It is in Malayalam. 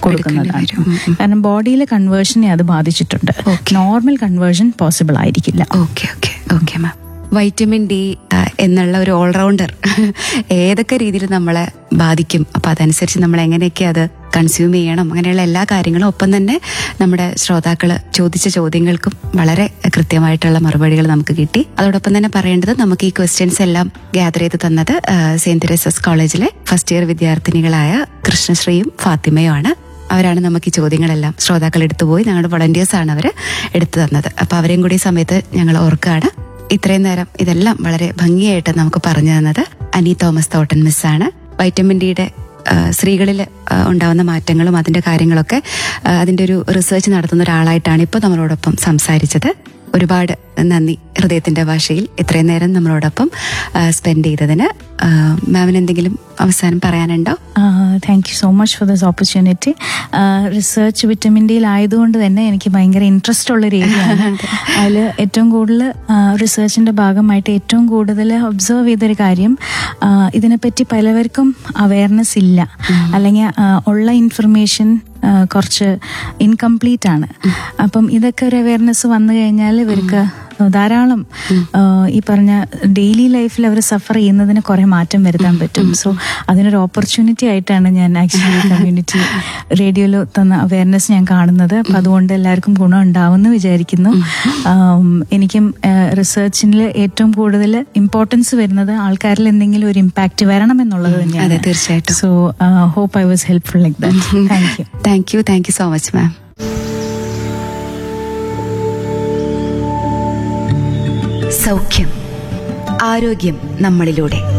കൊടുക്കുന്നതാണ് വരും. ഉം, ഉം. കാരണം ബോഡിയിലെ കൺവേർഷനെ അത് ബാധിച്ചിട്ടുണ്ട് നോർമൽ കൺവേർഷൻ പോസിബിൾ ആയിരിക്കില്ല okay okay okay ma'am vitamin D ആ, എന്നുള്ള ഒരു ഓൾറൗണ്ടർ ഏതൊക്കെ രീതിയിൽ നമ്മളെ ബാധിക്കും അപ്പൊ അതനുസരിച്ച് നമ്മൾ എങ്ങനെയൊക്കെ അത് കൺസ്യൂം ചെയ്യണം അങ്ങനെയുള്ള എല്ലാ കാര്യങ്ങളും ഒപ്പം തന്നെ നമ്മുടെ ശ്രോതാക്കള് ചോദിച്ച ചോദ്യങ്ങൾക്കും വളരെ കൃത്യമായിട്ടുള്ള മറുപടികൾ നമുക്ക് കിട്ടി അതോടൊപ്പം തന്നെ പറയേണ്ടത് നമുക്ക് ഈ ക്വസ്റ്റ്യൻസ് എല്ലാം ഗ്യാദർ ചെയ്ത് തന്നത് ആ, സെയിന്റ് തെരേസസ് കോളേജിലെ ഫസ്റ്റ് ഇയർ വിദ്യാർത്ഥിനികളായ കൃഷ്ണശ്രീയും ഫാത്തിമയുമാണ് അവരാണ് നമുക്ക് ഈ ചോദ്യങ്ങളെല്ലാം ശ്രോതാക്കൾ എടുത്തുപോയി ഞങ്ങളുടെ വളണ്ടിയേഴ്സ് ആണ് അവർ എടുത്തു തന്നത് അപ്പൊ അവരെയും കൂടി ഈ സമയത്ത് ഞങ്ങൾ ഓർക്കുകയാണ് ഇത്രയും നേരം ഇതെല്ലാം വളരെ ഭംഗിയായിട്ട് നമുക്ക് പറഞ്ഞു തന്നത് അനി തോമസ് തോട്ടൻ മിസ്സാണ് വൈറ്റമിൻ ഡിയുടെ സ്ത്രീകളിൽ ഉണ്ടാവുന്ന മാറ്റങ്ങളും അതിന്റെ കാര്യങ്ങളൊക്കെ ആ, അതിന്റെ ഒരു റിസർച്ച് നടത്തുന്ന ഒരാളായിട്ടാണ് ഇപ്പോൾ നമ്മളോടൊപ്പം സംസാരിച്ചത് ഒരുപാട് നന്ദി ഹൃദയത്തിന്റെ ഭാഷയിൽ ഇത്രയും നേരം നമ്മളോടൊപ്പം സ്പെൻഡ് ചെയ്തതിന് ആ, മാമിന് എന്തെങ്കിലും അവസാനം പറയാനുണ്ടോ thank you so much for this opportunity research vitamin ഡിയിലായതുകൊണ്ട് തന്നെ എനിക്ക് ഭയങ്കര ഇൻട്രസ്റ്റ് ഉള്ള ഒരു ഏരിയ ആണ് അതിൽ ഏറ്റവും കൂടുതൽ റിസർച്ചിന്റെ ഭാഗമായിട്ട് ഏറ്റവും കൂടുതൽ ഒബ്സർവ് ചെയ്തൊരു കാര്യം ആ, ഇതിനെപ്പറ്റി പലവർക്കും അവയർനെസ് ഇല്ല അല്ലെങ്കിൽ ആ, ഉള്ള ഇൻഫർമേഷൻ കുറച്ച് ഇൻകംപ്ലീറ്റ് ആണ് അപ്പം ഇതൊക്കെ ഒരു അവയർനെസ് വന്നു കഴിഞ്ഞാൽ ഇവർക്ക് ധാരാളം ആ, ഈ പറഞ്ഞ ഡെയിലി ലൈഫിൽ അവർ സഫർ ചെയ്യുന്നതിന് കുറെ മാറ്റം വരുത്താൻ പറ്റും സോ അതിനൊരു ഓപ്പർച്യൂണിറ്റി ആയിട്ടാണ് ഞാൻ ആക്ച്വലി കമ്മ്യൂണിറ്റി റേഡിയോയിൽ തന്ന അവയർനെസ് ഞാൻ കാണുന്നത് അപ്പൊ അതുകൊണ്ട് എല്ലാവർക്കും ഗുണം ഉണ്ടാവുമെന്ന് വിചാരിക്കുന്നു ആം, എനിക്കും റിസർച്ചിൽ ഏറ്റവും കൂടുതൽ ഇമ്പോർട്ടൻസ് വരുന്നത് ആൾക്കാരിൽ എന്തെങ്കിലും ഒരു ഇമ്പാക്ട് വരണം എന്നുള്ളത് അതെ തന്നെയാണ് തീർച്ചയായിട്ടും so hope I was helpful like that thank you thank you thank you so much ma'am സൗഖ്യം ആരോഗ്യം നമ്മളിലൂടെ